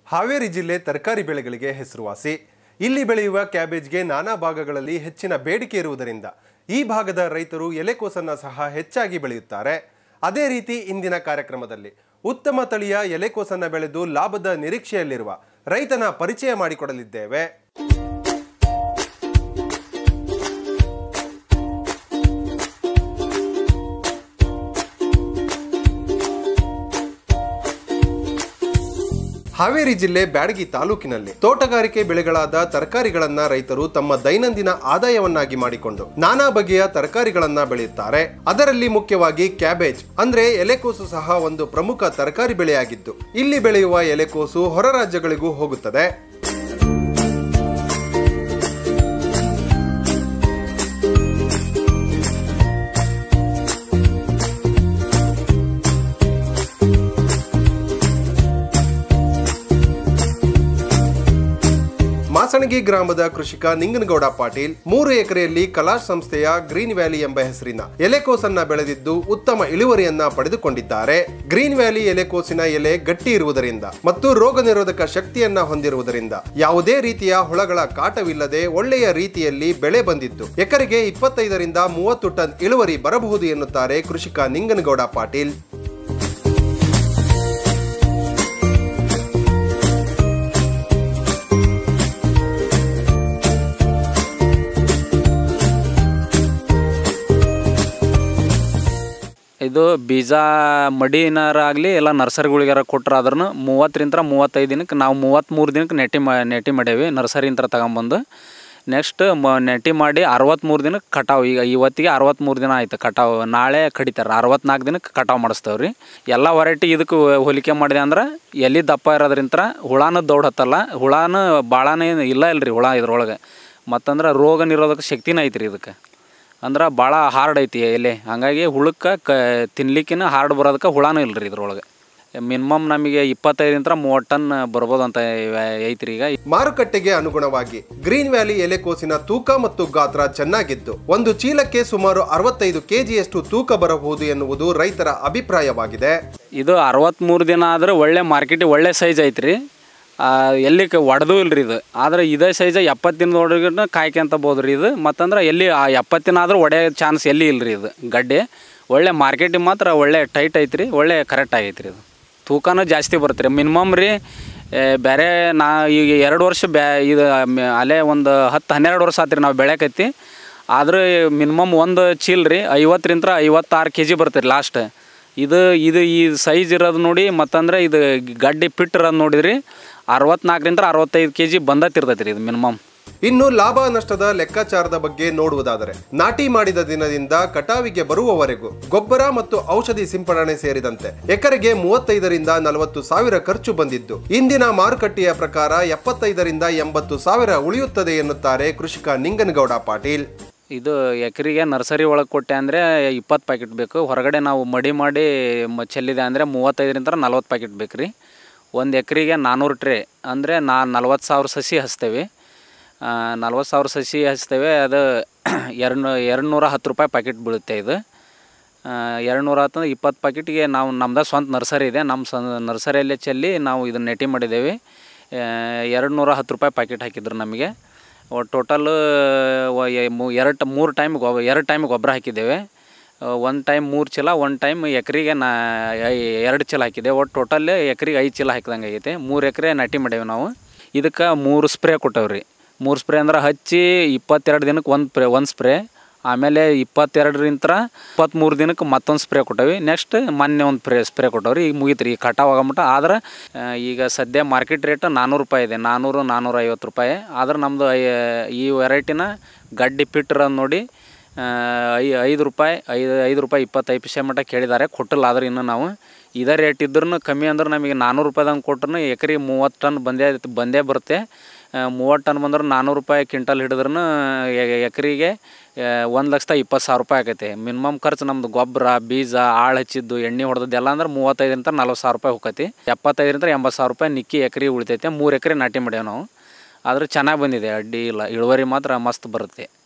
ಹಾವೇರಿ ಜಿಲ್ಲೆ ತರಕಾರಿ ಬೆಳೆಗಳಿಗೆ ಹೆಸರುವಾಸಿ ಇಲ್ಲಿ ಬೆಳೆಯುವ ಕ್ಯಾಬೇಜ್ಗೆ ನಾನಾ ಭಾಗಗಳಲ್ಲಿ ಹೆಚ್ಚಿನ ಬೇಡಿಕೆ ಇರುವುದರಿಂದ ಈ ಭಾಗದ ರೈತರು ಎಲೆಕೋಸನ್ನ ಸಹ ಹೆಚ್ಚಾಗಿ ಬೆಳೆಯುತ್ತಾರೆ ಅದೇ ರೀತಿ ಇಂದಿನ ಕಾರ್ಯಕ್ರಮದಲ್ಲಿ ಉತ್ತಮ ತಳಿಯ ಎಲೆಕೋಸನ್ನ ಬೆಳೆದು ಲಾಭದ ನಿರೀಕ್ಷೆಯಲ್ಲಿರುವ ರೈತನ ಪರಿಚಯ ಮಾಡಿಕೊಡಲಿದ್ದೇವೆ ಹಾವೇರಿ ಜಿಲ್ಲೆ ಬ್ಯಾಡಗಿ ತಾಲೂಕಿನಲ್ಲಿ ತೋಟಗಾರಿಕೆ ಬೆಳೆಗಳಾದ ತರಕಾರಿಗಳನ್ನ ರೈತರು ತಮ್ಮ ದೈನಂದಿನ ಆದಾಯವನ್ನಾಗಿ ಮಾಡಿಕೊಂಡು ನಾನಾ ಬಗೆಯ ತರಕಾರಿಗಳನ್ನ ಬೆಳೆಯುತ್ತಾರೆ ಅದರಲ್ಲಿ ಮುಖ್ಯವಾಗಿ ಕ್ಯಾಬೇಜ್ ಅಂದ್ರೆ ಎಲೆಕೋಸು ಸಹ ಒಂದು ಪ್ರಮುಖ ತರಕಾರಿ ಬೆಳೆಯಾಗಿದ್ದು ಇಲ್ಲಿ ಬೆಳೆಯುವ ಎಲೆಕೋಸು ಹೊರ ರಾಜ್ಯಗಳಿಗೂ ಹೋಗುತ್ತದೆ ಮಾಸಣಗಿ ಗ್ರಾಮದ ಕೃಷಿಕ ನಿಂಗನಗೌಡ ಪಾಟೀಲ್ ಮೂರು ಎಕರೆಯಲ್ಲಿ ಕಲಾಶ್ ಸಂಸ್ಥೆಯ ಗ್ರೀನ್ ವ್ಯಾಲಿ ಎಂಬ ಹೆಸರಿನ ಎಲೆಕೋಸನ್ನ ಬೆಳೆದಿದ್ದು ಉತ್ತಮ ಇಳುವರಿಯನ್ನ ಪಡೆದುಕೊಂಡಿದ್ದಾರೆ ಗ್ರೀನ್ ವ್ಯಾಲಿ ಎಲೆಕೋಸಿನ ಎಲೆ ಗಟ್ಟಿ ಇರುವುದರಿಂದ ಮತ್ತು ರೋಗ ನಿರೋಧಕ ಶಕ್ತಿಯನ್ನ ಹೊಂದಿರುವುದರಿಂದ ಯಾವುದೇ ರೀತಿಯ ಹುಳಗಳ ಕಾಟವಿಲ್ಲದೆ ಒಳ್ಳೆಯ ರೀತಿಯಲ್ಲಿ ಬೆಳೆ ಬಂದಿದ್ದು ಎಕರೆಗೆ ಇಪ್ಪತ್ತೈದರಿಂದ ಮೂವತ್ತು ಟನ್ ಇಳುವರಿ ಬರಬಹುದು ಎನ್ನುತ್ತಾರೆ ಕೃಷಿಕ ನಿಂಗನಗೌಡ ಪಾಟೀಲ್ ಇದು ಬೀಜ ಮಡಿನಾರಾಗಲಿ ಇಲ್ಲ ನರ್ಸರಿಗಳಿಗಾರ ಕೊಟ್ರೆ ಆದ್ರೂ ಮೂವತ್ತರಿಂದ ಮೂವತ್ತೈದು ದಿನಕ್ಕೆ ನಾವು ಮೂವತ್ತ್ಮೂರು ದಿನಕ್ಕೆ ನೆಟ್ಟಿ ಮಾ ನೆಟ್ಟಿ ಮಾಡೇವಿ ನರ್ಸರಿಯಿಂದ ತಗೊಂಬಂದು ನೆಕ್ಸ್ಟ್ ಮ ನೆಟ್ಟಿ ಮಾಡಿ ಅರವತ್ತ್ಮೂರು ದಿನಕ್ಕೆ ಕಟಾವು ಈಗ ಇವತ್ತಿಗೆ ಅರವತ್ತ್ಮೂರು ದಿನ ಆಯ್ತು ಕಟಾವು ನಾಳೆ ಕಡಿತಾರೆ ಅರವತ್ನಾಲ್ಕು ದಿನಕ್ಕೆ ಕಟಾವು ಮಾಡಿಸ್ತೇವೆ ರೀ ಎಲ್ಲ ವೆರೈಟಿ ಇದಕ್ಕೆ ಹೋಲಿಕೆ ಮಾಡಿದೆ ಅಂದ್ರೆ ಎಲೆ ದಪ್ಪ ಇರೋದ್ರಿಂತ ಹುಳಾನು ದೌಡ್ ಹತ್ತಲ್ಲ ಹುಳಾನು ಭಾಳನೇ ಇಲ್ಲ ಇಲ್ರಿ ಹುಳ ಇದ್ರೊಳಗೆ ಮತ್ತಂದ್ರೆ ರೋಗ ನಿರೋಧಕ ಶಕ್ತಿನ ಐತ್ರಿ ಇದಕ್ಕೆ ಅಂದ್ರೆ ಭಾಳ ಹಾರ್ಡ್ ಐತಿ ಎಲೆ ಹಾಗಾಗಿ ಹುಳಕ್ಕೆ ಕ ತಿನ್ಲಿಕ್ಕಿನ ಹಾರ್ಡ್ ಬರೋದಕ್ಕೆ ಹುಳನೂ ಇಲ್ರಿ ಇದ್ರೊಳಗೆ ಮಿನಿಮಮ್ ನಮಗೆ ಇಪ್ಪತ್ತೈದರಿಂದ ಮೂವತ್ತು ಟನ್ ಬರ್ಬೋದು ಅಂತ ಐತ್ರಿ ಈಗ ಮಾರುಕಟ್ಟೆಗೆ ಅನುಗುಣವಾಗಿ ಗ್ರೀನ್ ವ್ಯಾಲಿ ಎಲೆಕೋಸಿನ ತೂಕ ಮತ್ತು ಗಾತ್ರ ಚೆನ್ನಾಗಿದ್ದು ಒಂದು ಚೀಲಕ್ಕೆ ಸುಮಾರು ಅರವತ್ತೈದು ಕೆಜಿಯಷ್ಟು ತೂಕ ಬರಬಹುದು ಎನ್ನುವುದು ರೈತರ ಅಭಿಪ್ರಾಯವಾಗಿದೆ ಇದು ಅರವತ್ತ್ಮೂರು ದಿನ ಆದ್ರೆ ಒಳ್ಳೆ ಮಾರ್ಕೆಟಿಗೆ ಒಳ್ಳೆ ಸೈಜ್ ಐತ್ರಿ ಆ, ಎಲ್ಲಿ ಕ ಒಡೆದು ಇಲ್ರಿ ಇದು ಆದ್ರೆ ಇದೇ ಸೈಜ್ ಎಪ್ಪತ್ತು ದಿನದೊಳಗೆ ಕಾಯ್ಕೊಂತಬೋದು ರೀ ಇದು ಮತ್ತಂದ್ರೆ ಎಲ್ಲಿ ಆ ಎಪ್ಪತ್ತು ದಿನ ಆದ್ರೂ ಒಡೆಯೋ ಚಾನ್ಸ್ ಎಲ್ಲಿ ಇಲ್ರಿ ಇದು ಗಡ್ಡೆ ಒಳ್ಳೆ ಮಾರ್ಕೆಟಿಗೆ ಮಾತ್ರ ಒಳ್ಳೆ ಟೈಟ್ ಐತ್ರಿ ಒಳ್ಳೆ ಕರೆಕ್ಟ್ ಆಗೈತೆ ರೀ ಇದು ತೂಕನೂ ಜಾಸ್ತಿ ಬರುತ್ತೆ ರೀ ಮಿನಿಮಮ್ ರೀ ಏ, ಬೇರೆ ನಾ ಈಗ ಎರಡು ವರ್ಷ ಬ್ಯಾ ಇದು ಮ- ಅಲ್ಲೇ ಒಂದು ಹತ್ತು ಹನ್ನೆರಡು ವರ್ಷ ಆತ್ರಿ ನಾವು ಬೆಳೆಯಕೈತಿ ಆದ್ರೆ ಮಿನಿಮಮ್ ಒಂದು ಚೀಲ ರೀ ಐವತ್ತರಿಂದ ಐವತ್ತಾರು ಕೆ ಜಿ ಬರ್ತದೆ ಲಾಸ್ಟ್ ಇದು ಇದು ಈ ಸೈಜ್ ಇರೋದು ನೋಡಿ ಮತ್ತಂದ್ರೆ ಇದು ಗಡ್ಡಿ ಪಿಟ್ ಇರೋದು ನೋಡಿದ್ರಿ ಅರವತ್ನಾಲ್ಕರಿಂದ ಅರವತ್ತೈದು ಕೆ ಜಿ ಬಂದತ್ತಿರ್ತೈತೆ ರೀ ಇದು ಮಿನಿಮಮ್ ಇನ್ನು ಲಾಭ ನಷ್ಟದ ಲೆಕ್ಕಾಚಾರದ ಬಗ್ಗೆ ನೋಡುವುದಾದರೆ ನಾಟಿ ಮಾಡಿದ ದಿನದಿಂದ ಕಟಾವಿಗೆ ಬರುವವರೆಗೂ ಗೊಬ್ಬರ ಮತ್ತು ಔಷಧಿ ಸಿಂಪಡಣೆ ಸೇರಿದಂತೆ ಎಕರೆಗೆ ಮೂವತ್ತೈದರಿಂದ ನಲವತ್ತು ಸಾವಿರ ಖರ್ಚು ಬಂದಿದ್ದು ಇಂದಿನ ಮಾರುಕಟ್ಟೆಯ ಪ್ರಕಾರ ಎಪ್ಪತ್ತೈದರಿಂದ ಎಂಬತ್ತು ಸಾವಿರ ಉಳಿಯುತ್ತದೆ ಎನ್ನುತ್ತಾರೆ ಕೃಷಿಕ ನಿಂಗನಗೌಡ ಪಾಟೀಲ್ ಇದು ಎಕರೆಗೆ ನರ್ಸರಿ ಒಳಗೆ ಕೊಟ್ಟೆ ಅಂದರೆ ಇಪ್ಪತ್ತು ಪ್ಯಾಕೆಟ್ ಬೇಕು ಹೊರಗಡೆ ನಾವು ಮಡಿ ಮಾಡಿ ಮ ಚೆಲ್ಲಿದೆ ಅಂದರೆ ಮೂವತ್ತೈದರಿಂದ ನಲ್ವತ್ತು ಪ್ಯಾಕೆಟ್ ಬೇಕು ರೀ ಒಂದು ಎಕರೆಗೆ ನಾನ್ನೂರು ಟ್ರೇ ಅಂದರೆ ನಾ ನಲ್ವತ್ತು ಸಾವಿರ ಸಸಿ ಹಚ್ತೇವೆ ನಲ್ವತ್ತು ಸಾವಿರ ಸಸಿ ಹಚ್ತೇವೆ ಅದು ಎರಡು ಎರಡು ನೂರ ಹತ್ತು ರೂಪಾಯಿ ಪ್ಯಾಕೆಟ್ ಬೀಳುತ್ತೆ ಇದು ಎರಡು ನೂರ ಹತ್ತಂದ್ರೆ ಇಪ್ಪತ್ತು ಪ್ಯಾಕೆಟ್ಗೆ ನಾವು ನಮ್ದು ಸ್ವಂತ ನರ್ಸರಿ ಇದೆ ನಮ್ಮ ಸ ನರ್ಸರಿಯಲ್ಲೇ ಚೆಲ್ಲಿ ನಾವು ಇದನ್ನ ನೆಟಿ ಮಾಡಿದ್ದೇವೆ ಎರಡು ನೂರ ಹತ್ತು ರೂಪಾಯಿ ಪ್ಯಾಕೆಟ್ ಹಾಕಿದ್ರು ನಮಗೆ ಟೋಟಲ್ ಎರಡು ಮೂರು ಟೈಮ್ ಗೊಬ್ಬ ಎರಡು ಟೈಮ್ ಗೊಬ್ಬರ ಹಾಕಿದ್ದೇವೆ ಒಂದು ಟೈಮ್ ಮೂರು ಚೀಲ ಒಂದು ಟೈಮ್ ಎಕರೆಗೆ ನಾ ಐ- ಎರಡು ಚೀಲ ಹಾಕಿದೆ ಒಟ್ಟು ಟೋಟಲ್ ಎಕರೆಗೆ ಐದು ಚೀಲ ಹಾಕಿದಂಗೆ ಆಗೈತೆ ಮೂರು ಎಕರೆ ನಾಟಿ ಮಾಡೇವಿ ನಾವು ಇದಕ್ಕೆ ಮೂರು ಸ್ಪ್ರೇ ಕೊಟ್ಟೇವೆ ರೀ ಮೂರು ಸ್ಪ್ರೇ ಅಂದ್ರೆ ಹಚ್ಚಿ ಇಪ್ಪತ್ತೆರಡು ದಿನಕ್ಕೆ ಒಂದು ಸ್ಪ್ರೇ ಒಂದು ಸ್ಪ್ರೇ ಆಮೇಲೆ ಇಪ್ಪತ್ತೆರಡರಿಂದ ಇಪ್ಪತ್ತ್ಮೂರು ದಿನಕ್ಕೆ ಮತ್ತೊಂದು ಸ್ಪ್ರೇ ಕೊಟ್ಟೇವಿ ನೆಕ್ಸ್ಟ್ ಮೊನ್ನೆ ಒಂದು ಸ್ಪ್ರೇ ಸ್ಪ್ರೇ ಕೊಟ್ಟವ್ರಿ ಈಗ ಮುಗೀತು ರೀ ಈಗ ಕಟಾವ್ ಆಗಮಟ ಆದ್ರೆ ಆ, ಈಗ ಸದ್ಯ ಮಾರ್ಕೆಟ್ ರೇಟ್ ನಾನ್ನೂರು ರೂಪಾಯಿ ಇದೆ ನಾನ್ನೂರು ನಾನ್ನೂರ ಐವತ್ತು ರೂಪಾಯಿ ಆದ್ರೆ ನಮ್ಮದು ಈ ವೆರೈಟಿನ ಗಡ್ಡಿ ಪಿಟ್ರ ನೋಡಿ ಆ, ಐ ಐದು ರೂಪಾಯಿ ಐದು ಐದು ರೂಪಾಯಿ ಇಪ್ಪತ್ತೈದು ಪೈಸೆ ಮಟ್ಟ ಕೇಳಿದ್ದಾರೆ ಕೊಟ್ಟಿಲ್ಲ ಆದ್ರೆ ಇನ್ನು ನಾವು ಇದೇ ರೇಟ್ ಇದ್ರೂ ಕಮ್ಮಿ ಅಂದ್ರೆ ನಮಗೆ ನಾನ್ನೂರು ರೂಪಾಯಿದಂಗೆ ಕೊಟ್ರು ಎಕರೆ ಮೂವತ್ತು ಟನ್ ಬಂದೇ ಬಂದೇ ಬರುತ್ತೆ ಮೂವತ್ತು ಟನ್ ಬಂದ್ರೆ ನಾನ್ನೂರು ರೂಪಾಯಿ ಕ್ವಿಂಟಲ್ ಹಿಡಿದ್ರೂ ಎಕರೆಗೆ ಒಂದು ಲಕ್ಷದ ಇಪ್ಪತ್ತು ಸಾವಿರ ರೂಪಾಯಿ ಆಗೈತೆ ಮಿನಿಮಮ್ ಖರ್ಚು ನಮ್ಮದು ಗೊಬ್ಬರ ಬೀಜ ಆಳು ಹಚ್ಚಿದ್ದು ಎಣ್ಣೆ ಹೊಡೆದದ್ದು ಎಲ್ಲ ಅಂದ್ರೆ ಮೂವತ್ತೈದರಿಂದ ನಲ್ವತ್ತು ಸಾವಿರ ರೂಪಾಯಿ ಹೋಗತಿ ಎಪ್ಪತ್ತೈದರಿಂದ ಎಂಬತ್ತು ಸಾವಿರ ರೂಪಾಯಿ ನಿಕ್ಕಿ ಎಕರೆ ಉಳಿತೈತೆ ಮೂರು ಎಕರೆ ನಾಟಿ ಮಾಡ್ಯಾವ ನಾವು ಆದ್ರೆ ಚೆನ್ನಾಗಿ ಬಂದಿದೆ ಅಡ್ಡಿ ಇಲ್ಲ ಇಳುವರಿ ಮಾತ್ರ ಮಸ್ತ್ ಬರುತ್ತೆ